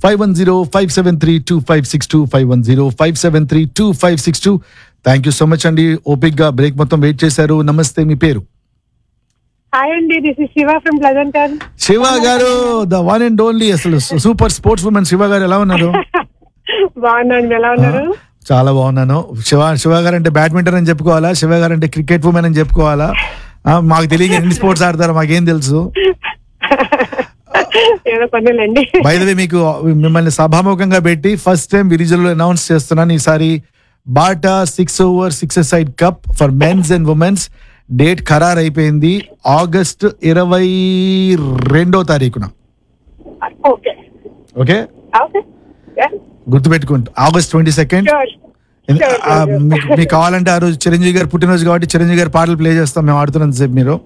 Five one zero five seven three two five six two five one zero five seven three two five six two thank you so much అండి ఓపిక్ గా break మొత్తం wait చేశారు నమస్తే మీ పేరు hi అండి this is Shiva from Pleasanton Shiva garu the one and only అసలు super sports woman Shiva garu ఎలా ఉన్నారు బాగున్నాను ఎలా ఉన్నారు చాలా బాగున్నాను శివ శివ గారు అంటే బ్యాడ్మింటన్ అని చెప్పుకోవాలా శివ గారు అంటే క్రికెట్ ఉమెన్ అని చెప్పుకోవాలా ఆ, మాకు తెలియక ఎన్ని స్పోర్ట్స్ ఆడతారో మాకేం తెలుసు ఏదో కొన్నిలేండి బయదవే మీకు మిమ్మల్ని సభాముఖంగా పెట్టి ఫస్ట్ టైం విరిజల్లో అనౌన్స్ చేస్తున్నాను ఈసారి BATA six over six side cup for mens and womens date ఖరారు అయిపోయింది ఆగస్ట్ ఇరవై రెండో తారీఖున ఓకే ఓకే ఓకే గుర్తుపెట్టుకుంటా ఆగస్ట్ ట్వంటీ సెకండ్ షూర్ మీకు మీకు కావాలంటే ఆ రోజు చిరంజీవి గారు పుట్టినరోజు కాబట్టి చిరంజీవి గారు పాటలు ప్లే చేస్తాం మేము ఆడుతున్నంత సేపు మీరు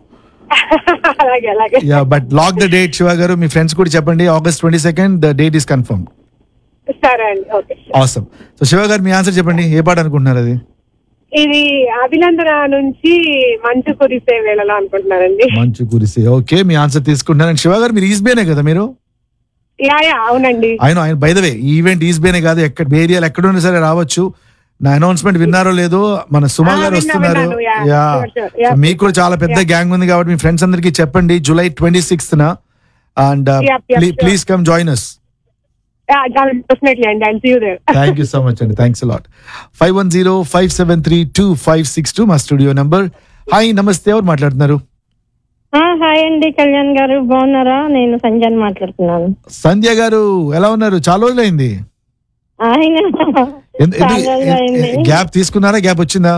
అలాగే అలాగే yeah but lock the date Shiva garu మీ ఫ్రెండ్స్ కూడా చెప్పండి August twenty second the date is confirm సరే అండి okay awesome so Shiva garu మీ ఆన్సర్ చెప్పండి ఏ పాట అనుకుంటున్నారు అది ఇది అభినందన నుంచి మంచు కురిసే వేళలో అనుకుంటున్నారండి మంచు కురిసే ఓకే మీ ఆన్సర్ తీసుకుంటున్నాను శివ గారు మీరు ఈస్బేనే కదా మీరు యా యా అవునండి ఆయన ఆయన బై ద వే ఈవెంట్ ఈస్బేనే కాదు ఎక్కడ ఏ ఏరియాలో ఎక్కడున్నా సరే రావచ్చు నా అనౌన్స్మెంట్ విన్నారో లేదో మన సుమా ఆ, గారు విన్నా, వస్తున్నారు విన్నాను. Yeah, yeah sure, sure. Yeah. మీకు కూడా చాలా పెద్ద గ్యాంగ్ ఉంది కాబట్టి మీ ఫ్రెండ్స్ అందరికి చెప్పండి జూలై ట్వంటీ సిక్స్త్ న and Yep, yep, sure. Please come join us definitely అండి I see you there thank you so much అండి thanks lot five one zero five seven three two five six two మా studio number hi నమస్తే ఎవరు మాట్లాడుతున్నారు hi అండి కళ్యాణ్ గారు బాగున్నారా నేను సంజయ్ మాట్లాడుతున్నాను సంధ్య గారు ఎలా ఉన్నారు చాలా రోజులైంది ఆయన ఎందు- ఎందు- చాలా రోజులైంది. గ్యాప్ తీసుకున్నారా గ్యాప్ వచ్చిందా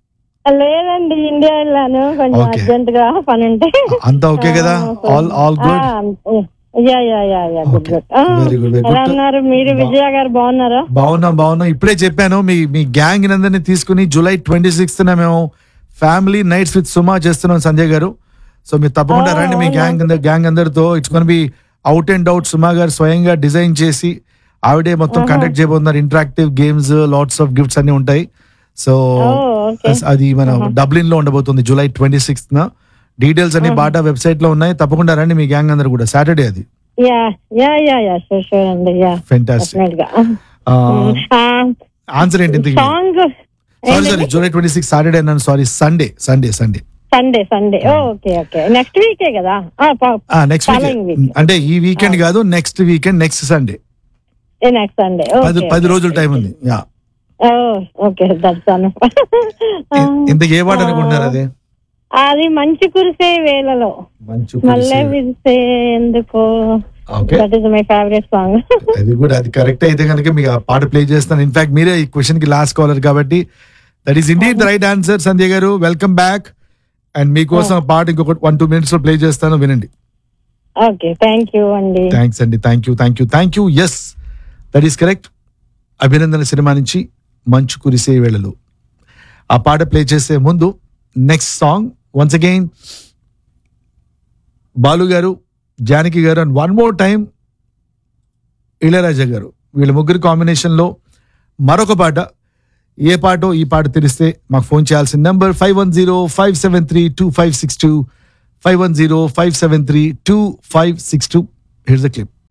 లేదండి ఇండియా వెళ్ళాను కొంచెం Okay. అర్జెంట్ గా పని ఉంటే అంతా ఓకే కదా all all good yeah yeah yeah yeah good Okay. Good Very good, very good. ఎలా ఉన్నారు మీరు విజయ గారు బాగున్నారా బాగున్నాం బాగున్నాం ఇప్పుడే చెప్పాను మీ మీ గ్యాంగ్ అందరినీ తీసుకుని జూలై ట్వంటీ సిక్స్త్ మేము ఫ్యామిలీ నైట్స్ విత్ సుమా చేస్తున్నాం సంజయ్ గారు సో మీరు తప్పకుండా Oh, రండి మీ అవునా? గ్యాంగ్ అందరు గ్యాంగ్ అందరితో it's gonna be out and out Suma garu స్వయంగా డిజైన్ చేసి ఆవిడే మొత్తం Uh-huh. కండక్ట్ చేయబోతున్నారు interactive games lots of gifts అన్ని ఉంటాయి సో Oh, okay. అది మన Uh-huh. డబ్లిన్ లో ఉండబోతుంది జూలై ట్వంటీ సిక్స్త్ న డీటెయిల్స్ అన్ని Uh-huh. బాటా వెబ్సైట్ లో ఉన్నాయి తప్పకుండా రండి మీ గ్యాంగ్ అందరు కూడా సాటర్డే అది yeah yeah yeah yeah sure sure అండి యా ఫెంటాస్టిక్ డెఫినెట్ గా ఆన్సర్ ఏంటి ఇంతకీ song sorry sorry July twenty six Saturday అన్నాను sorry Sunday Sunday Sunday Sunday Sunday okay okay next వీకే కదా నెక్స్ట్ Following వీక్ week. అంటే ఈ వీకెండ్ కాదు next weekend next Sunday next Sunday పది పది రోజులు టైం ఉంది యా ఓకే దర్శనం ఇంతకు ఏ పాట అనుకుంటున్నారు అది అది మంచి కురిసే వేళలో మంచు మళ్ళీ విరిసే ఎందుకో okay that is my favourite song అది కూడా అది కరెక్ట్ అయితే కనుక మీకు ఆ పాట ప్లే చేస్తాను ఇన్ఫాక్ట్ మీరే ఈ క్వశ్చన్ కి లాస్ట్ కాలర్ కాబట్టి that is indeed the right answer Sandhya garu welcome back and మీకోసం ఆ పాట ఇంకొక వన్ టూ మినిట్స్ లో ప్లే చేస్తాను వినండి ఓకే థ్యాంక్ యూ అండి థ్యాంక్స్ అండి thank you thank you thank you yes that is correct Abhinandana cinema నుంచి మంచు కురిసే వేళలు ఆ పాట ప్లే చేసే ముందు next song once again Balu garu Janaki garu and one more time Ilaiyaraaja గారు వీళ్ళ ముగ్గురు కాంబినేషన్లో మరొక పాట ఏ పాటో ఈ పాట తెలిస్తే మాకు ఫోన్ చేయాల్సిన number five one zero five seven three two five six two five one zero five seven three two five six two hits the clip